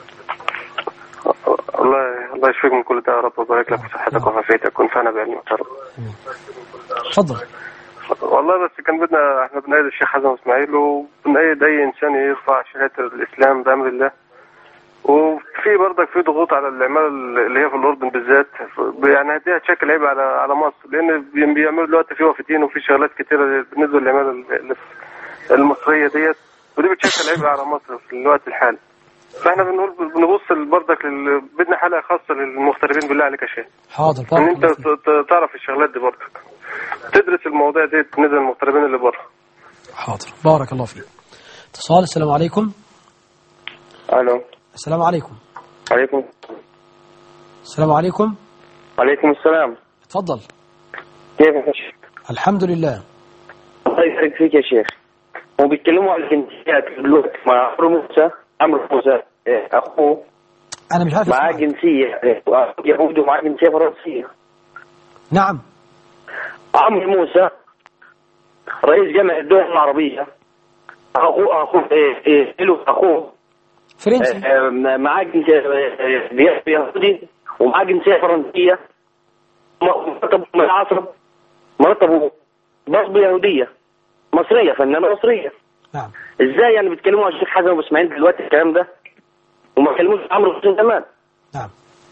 الله الله يشفيك من كل داء يا رب ويبارك لك في صحتك وعافيتك وانفعنا بعلمك يا رب اتفضل والله بس كان بدنا احنا بنأيد الشيخ حسن اسماعيل وبنأيد أي إنسان يرفع شهادة الإسلام بأمر الله وفي برضك في ضغوط على العمالة اللي هي في الأردن بالذات يعني دي هتشكل عيب على على مصر لأن بي- بيعملوا دلوقتي في وافدين وفي شغلات كتيرة بالنسبة للعمالة اللي في- المصرية ديت ودي بتشكل عيب على مصر في الوقت الحالي فاحنا بنقول بنبص برضك لل... بدنا حلقة خاصة للمغتربين بالله عليك يا شيخ حاضر ان بارك انت الله فيك ت- ت- تعرف الشغلات دي برضك تدرس المواضيع دي بالنسبة للمغتربين اللي بره حاضر بارك الله فيك اتصال السلام عليكم الو السلام عليكم عليكم السلام عليكم عليكم السلام اتفضل كيفك يا شيخ؟ الحمد لله الله يبارك فيك يا شيخ هم بيتكلموا عن الجنسيات دلوقتي مع عمرو موسى عمرو موسى إيه، اخوه انا مش عارف معاه اسمعك. جنسيه إيه، يهودي ومعاه جنسيه فرنسيه نعم عمرو موسى رئيس جامعه الدول العربيه اخوه اخوه إيه، إيه، له اخوه فرنسي إيه، إيه، معاه جنسيه إيه، إيه، يهودي ومعاه جنسيه فرنسيه مرتبه من العصر مرتبه برضه يهوديه مصريه فنانه مصريه نعم ازاي يعني بيتكلموا عن الشيخ حسن ابو اسماعيل دلوقتي الكلام ده وما كلموش عمرو حسين زمان نعم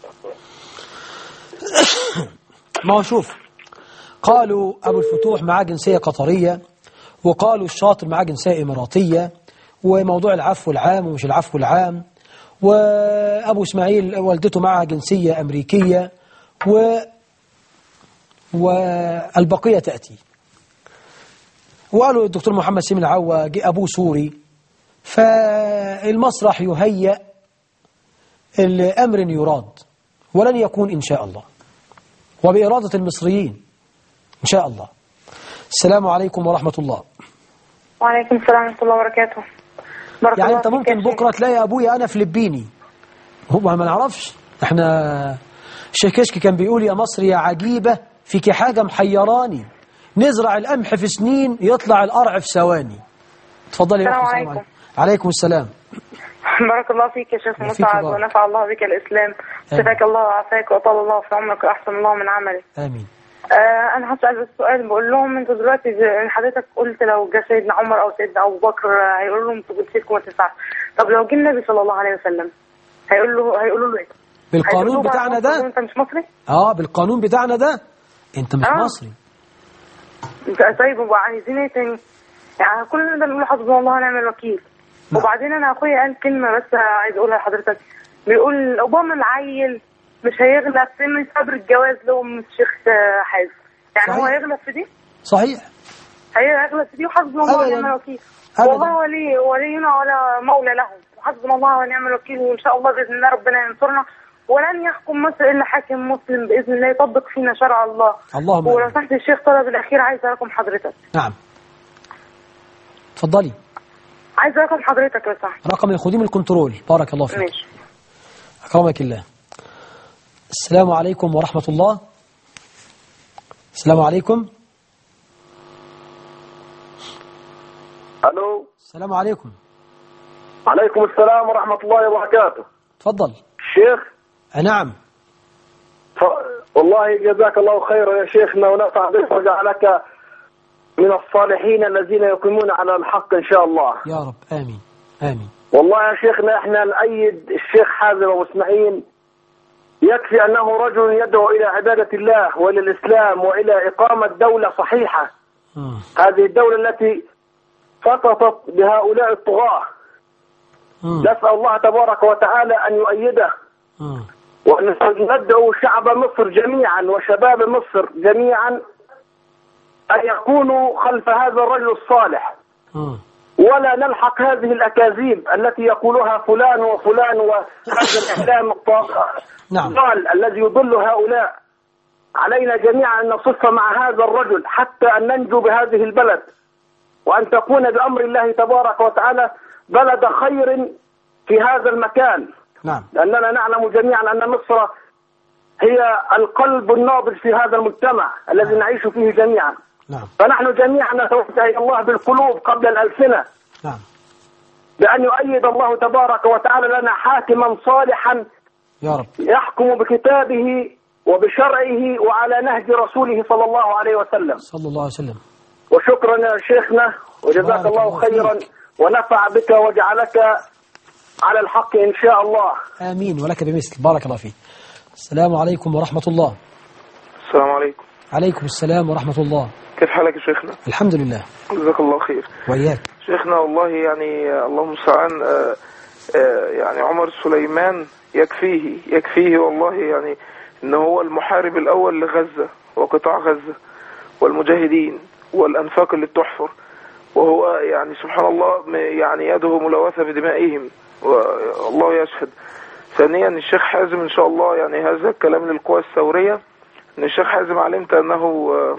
ما هو شوف قالوا أبو الفتوح معاه جنسية قطرية وقالوا الشاطر معاه جنسية إماراتية وموضوع العفو العام ومش العفو العام وأبو إسماعيل والدته معها جنسية أمريكية و والبقية تأتي وقالوا الدكتور محمد سيمين العوا جه أبوه سوري فالمسرح يهيأ الأمر يراد ولن يكون إن شاء الله وبإرادة المصريين إن شاء الله السلام عليكم ورحمة الله وعليكم السلام ورحمه الله وبركاته بارك يعني الله أنت فيك ممكن يا شيخ. بكرة تلاقي أبويا أنا فلبيني هو ما نعرفش احنا الشيخ كشكي كان بيقول يا مصر يا عجيبة فيك حاجة محيراني نزرع القمح في سنين يطلع القرع في ثواني اتفضلي يا السلام أختي، عليكم. عليكم السلام بارك الله فيك يا شيخ وفيك مسعد بارك. ونفع الله بك الاسلام شفاك الله وعافاك وطال الله في عمرك واحسن الله من عملك آمين آه انا هسال بس سؤال بقول لهم انتوا دلوقتي ز- حضرتك قلت لو جه سيدنا عمر او سيدنا ابو بكر آه، هيقول لهم انتوا جنسيتكم ما تنفعش طب لو جه النبي صلى الله عليه وسلم هيقول له هيقولوا له ايه؟ بالقانون هيقولوا له بتاعنا بقى ده انت مش مصري؟ اه بالقانون بتاعنا ده انت مش آه. مصري انت طيب وبقى عايزين ايه تاني؟ يعني كلنا ده بنقول حسبنا الله ونعم الوكيل نعم. وبعدين انا اخويا قال كلمه بس عايز اقولها لحضرتك بيقول اوباما العيل مش هيغلب في من صبر الجواز لام الشيخ آه، حازم يعني هو صحيح. هيغلب في دي؟ صحيح هيغلب في دي وحسبنا الله أبداً. ونعم الوكيل أبداً. والله ولي ولينا ولا مولى لهم وحسبنا الله ونعم الوكيل وان شاء الله باذن الله ربنا ينصرنا ولن يحكم مصر الا حاكم مسلم باذن الله يطبق فينا شرع الله اللهم ولو آمين. سمحت الشيخ طلب الاخير عايز رقم حضرتك نعم اتفضلي عايز رقم حضرتك لو سمحت رقم الخديم الكنترول بارك الله فيك ماشي أكرمك الله السلام عليكم ورحمة الله السلام عليكم الو السلام عليكم عليكم السلام ورحمة الله وبركاته تفضل الشيخ آه، نعم ف... والله جزاك الله خيرا يا شيخنا ونفع بك وجعلك من الصالحين الذين يقيمون على الحق إن شاء الله يا رب آمين آمين والله يا شيخنا احنا نأيد الشيخ حازم أبو اسماعيل يكفي أنه رجل يدعو إلى عبادة الله وإلى الإسلام وإلى إقامة دولة صحيحة مم. هذه الدولة التي سقطت بهؤلاء الطغاة مم. نسأل الله تبارك وتعالى أن يؤيده مم. وندعو شعب مصر جميعا وشباب مصر جميعا أن يكونوا خلف هذا الرجل الصالح مم. ولا نلحق هذه الأكاذيب التي يقولها فلان وفلان وهذا الإعلام الط- نعم الضال الذي يضل هؤلاء علينا جميعا أن نصف مع هذا الرجل حتى أن ننجو بهذه البلد وأن تكون بأمر الله تبارك وتعالى بلد خير في هذا المكان نعم لأننا نعلم جميعا أن مصر هي القلب النابض في هذا المجتمع الذي نعيش فيه جميعا نعم فنحن جميعا نتوجه إلى الله بالقلوب قبل الألسنة نعم بأن يؤيد الله تبارك وتعالى لنا حاكما صالحا يا رب يحكم بكتابه وبشرعه وعلى نهج رسوله صلى الله عليه وسلم صلى الله عليه وسلم وشكرا يا شيخنا وجزاك بارك الله الله خيرا فيك. ونفع بك وجعلك على الحق إن شاء الله آمين ولك بمثل بارك الله فيك السلام عليكم ورحمة الله السلام عليكم عليكم السلام ورحمة الله كيف حالك يا شيخنا الحمد لله جزاك الله خير وإياك شيخنا والله يعني آه، اللهم المستعان آه، آه، يعني عمر سليمان يكفيه يكفيه والله يعني ان هو المحارب الاول لغزة وقطاع غزة والمجاهدين والانفاق اللي بتحفر وهو يعني سبحان الله م- يعني يده ملوثة بدمائهم والله يشهد ثانيا الشيخ حازم ان شاء الله يعني هذا الكلام للقوى الثورية ان الشيخ حازم علمت انه آه،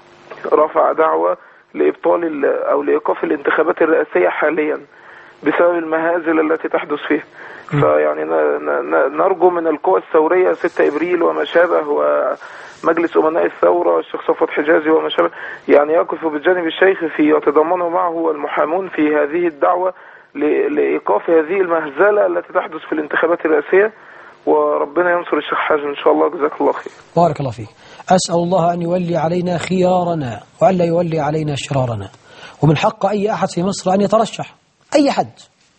رفع دعوة لإبطال ال- أو لإيقاف الانتخابات الرئاسية حاليا بسبب المهازل التي تحدث فيها فيعني ن- ن- نرجو من القوى الثورية 6 إبريل وما شابه ومجلس أمناء الثورة الشيخ صفوت حجازي وما شابه يعني يقف بجانب الشيخ في يتضمنه معه المحامون في هذه الدعوة ل- لإيقاف هذه المهزلة التي تحدث في الانتخابات الرئاسية وربنا ينصر الشيخ حازم إن شاء الله جزاك الله خير بارك الله فيك أسأل الله أن يولي علينا خيارنا وألا يولي علينا شرارنا ومن حق أي أحد في مصر أن يترشح أي حد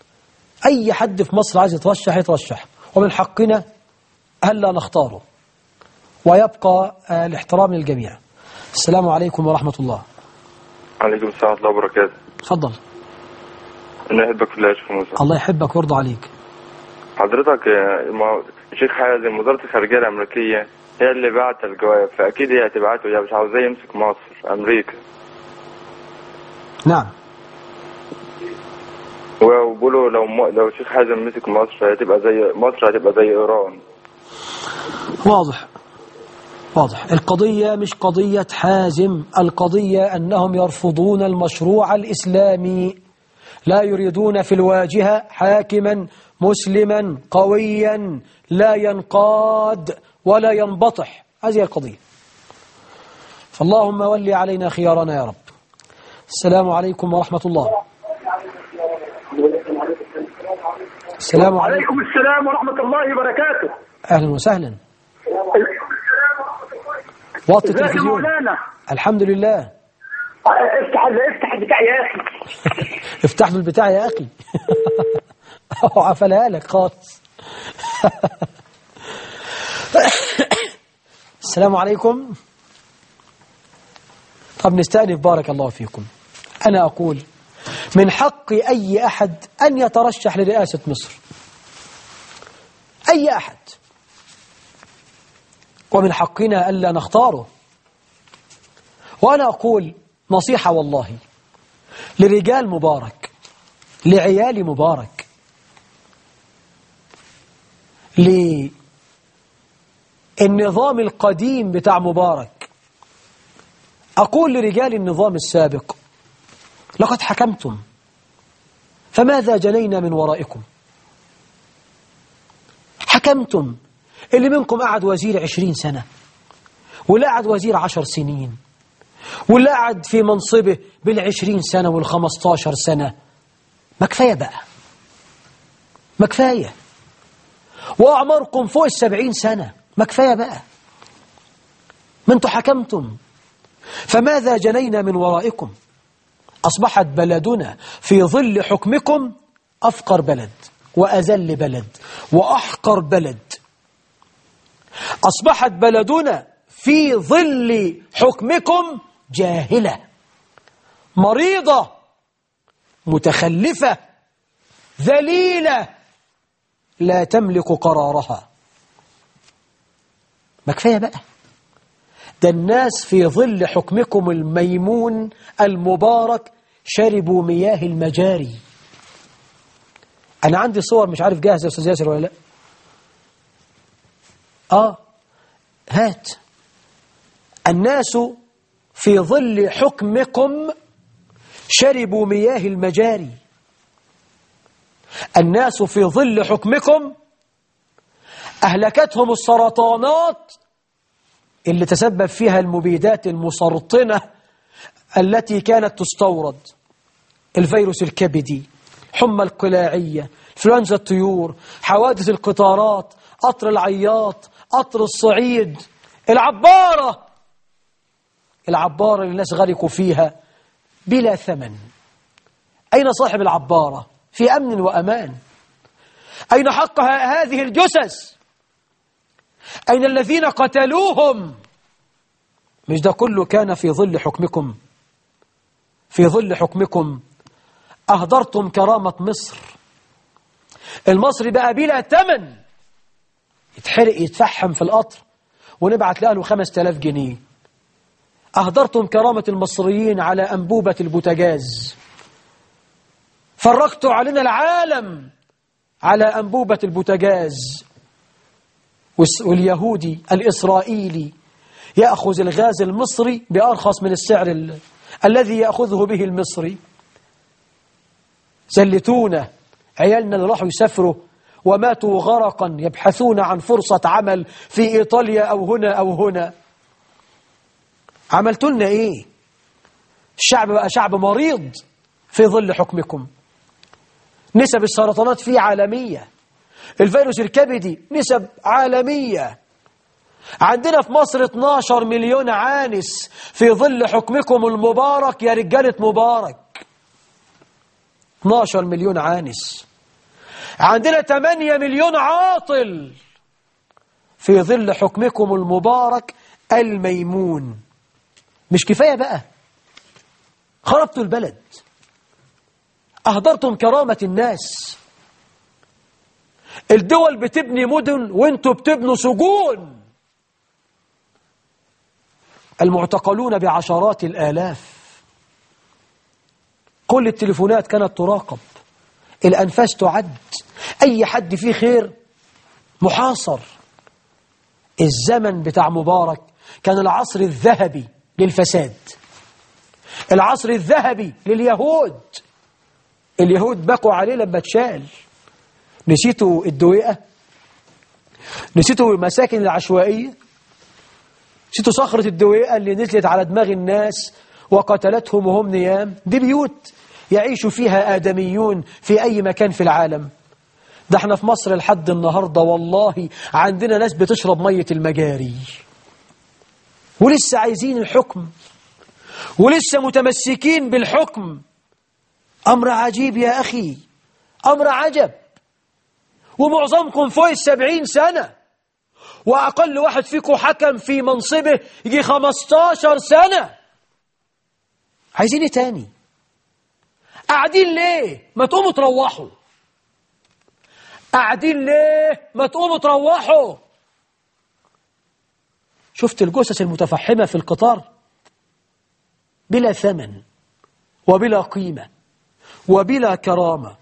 أي حد في مصر عايز يترشح يترشح ومن حقنا ألا نختاره ويبقى آه، الاحترام للجميع السلام عليكم ورحمة الله عليكم السلام ورحمة الله وبركاته تفضل أنا أحبك في الله يا شيخ موسى الله يحبك ويرضى عليك حضرتك آه، ما- الشيخ حازم وزارة الخارجية الأمريكية هي اللي بعت الجواب فأكيد هي هتبعته هي مش عاوزاه يمسك مصر أمريكا نعم وبيقولوا لو م... لو الشيخ حازم مسك مصر هتبقى زي مصر هتبقى زي إيران واضح واضح القضية مش قضية حازم القضية أنهم يرفضون المشروع الإسلامي لا يريدون في الواجهة حاكما مسلما قويا لا ينقاد ولا ينبطح هذه القضية فاللهم ولي علينا خيارنا يا رب السلام عليكم ورحمة الله السلام عليكم وعليكم السلام ورحمة الله وبركاته أهلا وسهلا وطي ازيك يا التلفزيون مولانا الحمد لله افتح افتح البتاع يا اخي افتح له البتاع يا أخي وعفلها لك خالص السلام عليكم طب نستأنف بارك الله فيكم أنا أقول من حق أي أحد أن يترشح لرئاسة مصر أي أحد ومن حقنا ألا نختاره وأنا أقول نصيحة والله لرجال مبارك لعيال مبارك للنظام القديم بتاع مبارك أقول لرجال النظام السابق لقد حكمتم فماذا جنينا من ورائكم حكمتم اللي منكم قعد وزير عشرين سنة واللي قعد وزير عشر سنين واللي قعد في منصبه بالعشرين سنة والخمستاشر سنة ما كفاية بقى ما كفاية وأعماركم فوق السبعين سنة ما كفاية بقى ما انتوا حكمتم فماذا جنينا من ورائكم أصبحت بلدنا في ظل حكمكم أفقر بلد وأذل بلد وأحقر بلد أصبحت بلدنا في ظل حكمكم جاهلة مريضة متخلفة ذليلة لا تملك قرارها ما كفاية بقى ده الناس في ظل حكمكم الميمون المبارك شربوا مياه المجاري أنا عندي صور مش عارف جاهزة يا أستاذ ياسر ولا لا آه هات الناس في ظل حكمكم شربوا مياه المجاري الناس في ظل حكمكم أهلكتهم السرطانات اللي تسبب فيها المبيدات المسرطنة التي كانت تستورد الفيروس الكبدي حمى القلاعية فلانزا الطيور حوادث القطارات قطر العياط قطر الصعيد العبارة العبارة اللي الناس غرقوا فيها بلا ثمن أين صاحب العبارة في أمن وأمان أين حق هذه الجثث أين الذين قتلوهم مش ده كله كان في ظل حكمكم في ظل حكمكم أهدرتم كرامة مصر المصري بقى بلا تمن يتحرق يتفحم في القطر ونبعت لأهله خمس تلاف جنيه أهدرتم كرامة المصريين على أنبوبة البوتجاز فرقتوا علينا العالم على أنبوبة البوتجاز واليهودي الإسرائيلي يأخذ الغاز المصري بأرخص من السعر ال... الذي يأخذه به المصري زلتونا عيالنا اللي راحوا يسافروا وماتوا غرقا يبحثون عن فرصة عمل في إيطاليا أو هنا أو هنا عملتوا لنا إيه الشعب بقى شعب مريض في ظل حكمكم نسب السرطانات فيه عالمية الفيروس الكبدي نسب عالمية عندنا في مصر 12 مليون عانس في ظل حكمكم المبارك يا رجالة مبارك 12 مليون عانس عندنا 8 مليون عاطل في ظل حكمكم المبارك الميمون مش كفاية بقى خربتوا البلد أهدرتم كرامة الناس الدول بتبني مدن وانتوا بتبنوا سجون المعتقلون بعشرات الآلاف كل التليفونات كانت تراقب الأنفاس تعد أي حد فيه خير محاصر الزمن بتاع مبارك كان العصر الذهبي للفساد العصر الذهبي لليهود اليهود بقوا عليه لما اتشال نسيتوا الدويقة نسيتوا المساكن العشوائية نسيتوا صخرة الدويقة اللي نزلت على دماغ الناس وقتلتهم وهم نيام دي بيوت يعيش فيها آدميون في أي مكان في العالم ده احنا في مصر لحد النهاردة والله عندنا ناس بتشرب مية المجاري ولسه عايزين الحكم ولسه متمسكين بالحكم أمر عجيب يا أخي أمر عجب ومعظمكم فوق السبعين سنة وأقل واحد فيكم حكم في منصبه يجي خمستاشر سنة عايزين ايه تاني قاعدين ليه ما تقوموا تروحوا قاعدين ليه ما تقوموا تروحوا شفت الجثث المتفحمة في القطار بلا ثمن وبلا قيمة وبلا كرامة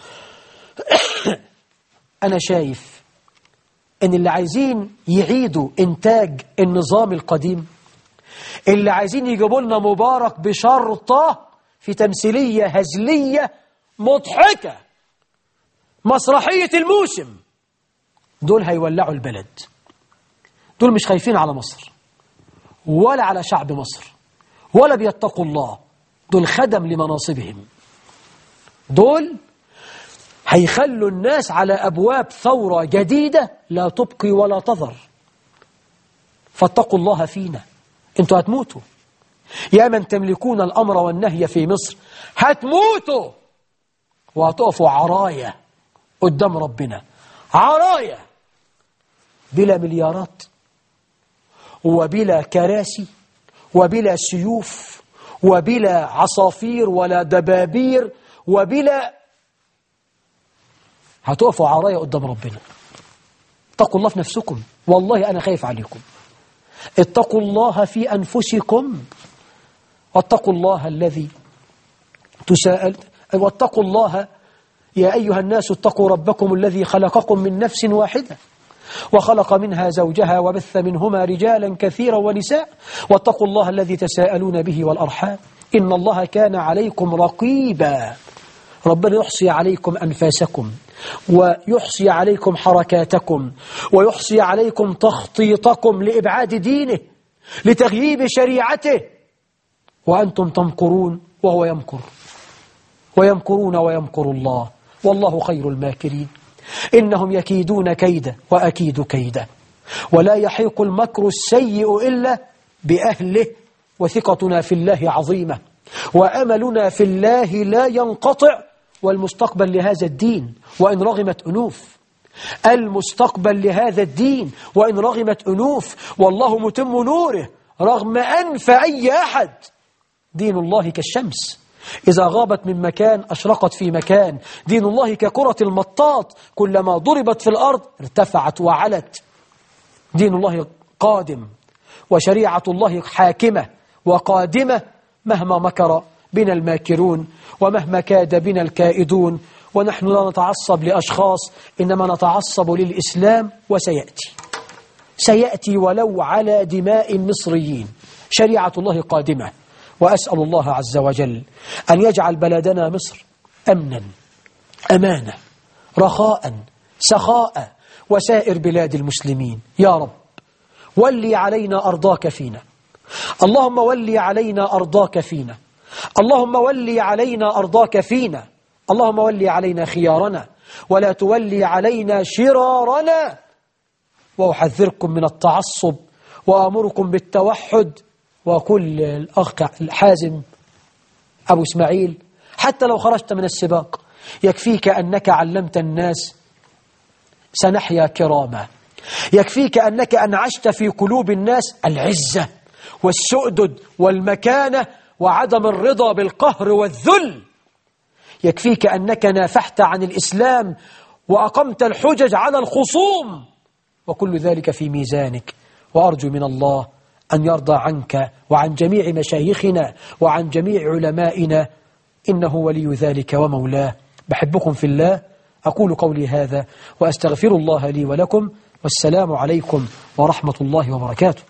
أنا شايف إن اللي عايزين يعيدوا إنتاج النظام القديم اللي عايزين يجيبوا لنا مبارك بشرطة في تمثيلية هزلية مضحكة مسرحية الموسم دول هيولعوا البلد دول مش خايفين على مصر ولا على شعب مصر ولا بيتقوا الله دول خدم لمناصبهم دول هيخلوا الناس على أبواب ثورة جديدة لا تبقي ولا تذر فاتقوا الله فينا انتوا هتموتوا يا من تملكون الأمر والنهي في مصر هتموتوا وهتقفوا عرايا قدام ربنا عرايا بلا مليارات وبلا كراسي وبلا سيوف وبلا عصافير ولا دبابير وبلا هتقفوا عرايا قدام ربنا اتقوا الله في نفسكم والله أنا خايف عليكم اتقوا الله في أنفسكم واتقوا الله الذي تساءل واتقوا الله يا أيها الناس اتقوا ربكم الذي خلقكم من نفس واحدة وخلق منها زوجها وبث منهما رجالا كثيرا ونساء واتقوا الله الذي تساءلون به والأرحام إن الله كان عليكم رقيبا ربنا يحصي عليكم أنفاسكم ويحصي عليكم حركاتكم ويحصي عليكم تخطيطكم لإبعاد دينه لتغييب شريعته وأنتم تمكرون وهو يمكر ويمكرون ويمكر الله والله خير الماكرين إنهم يكيدون كيدا وأكيد كيدا ولا يحيق المكر السيء إلا بأهله وثقتنا في الله عظيمة وأملنا في الله لا ينقطع والمستقبل لهذا الدين وإن رغمت أنوف المستقبل لهذا الدين وإن رغمت أنوف والله متم نوره رغم أنف أي أحد دين الله كالشمس إذا غابت من مكان أشرقت في مكان دين الله ككرة المطاط كلما ضربت في الأرض ارتفعت وعلت دين الله قادم وشريعة الله حاكمة وقادمة مهما مكر بنا الماكرون ومهما كاد بنا الكائدون ونحن لا نتعصب لأشخاص إنما نتعصب للإسلام وسيأتي سيأتي ولو على دماء المصريين شريعة الله قادمة وأسأل الله عز وجل أن يجعل بلدنا مصر أمنا أمانة رخاء سخاء وسائر بلاد المسلمين يا رب ولي علينا أرضاك فينا اللهم ولي علينا أرضاك فينا اللهم ولي علينا أرضاك فينا اللهم ولي علينا خيارنا ولا تولي علينا شرارنا وأحذركم من التعصب وأمركم بالتوحد وكل الأخ الحازم أبو إسماعيل حتى لو خرجت من السباق يكفيك أنك علمت الناس سنحيا كراما يكفيك أنك أنعشت في قلوب الناس العزة والسؤدد والمكانة وعدم الرضا بالقهر والذل يكفيك أنك نافحت عن الإسلام وأقمت الحجج على الخصوم وكل ذلك في ميزانك وأرجو من الله أن يرضى عنك وعن جميع مشايخنا وعن جميع علمائنا إنه ولي ذلك ومولاه بحبكم في الله أقول قولي هذا وأستغفر الله لي ولكم والسلام عليكم ورحمة الله وبركاته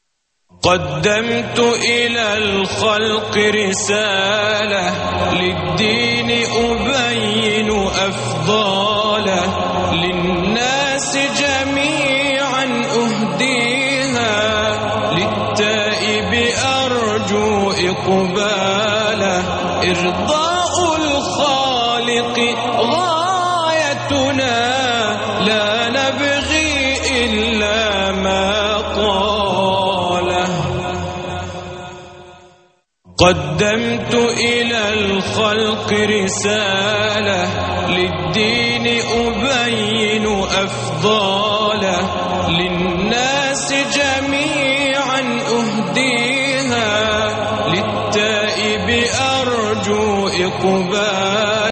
قدمت إلى الخلق رسالة للدين أبين أفضاله للناس جميعا أهديها للتائب أرجو إقباله إرضاء الخالق غايتنا لا نبغي إلا ما طاله قدمت إلى الخلق رسالة للدين أبين أفضاله للناس جميعا أهديها للتائب أرجو إقباله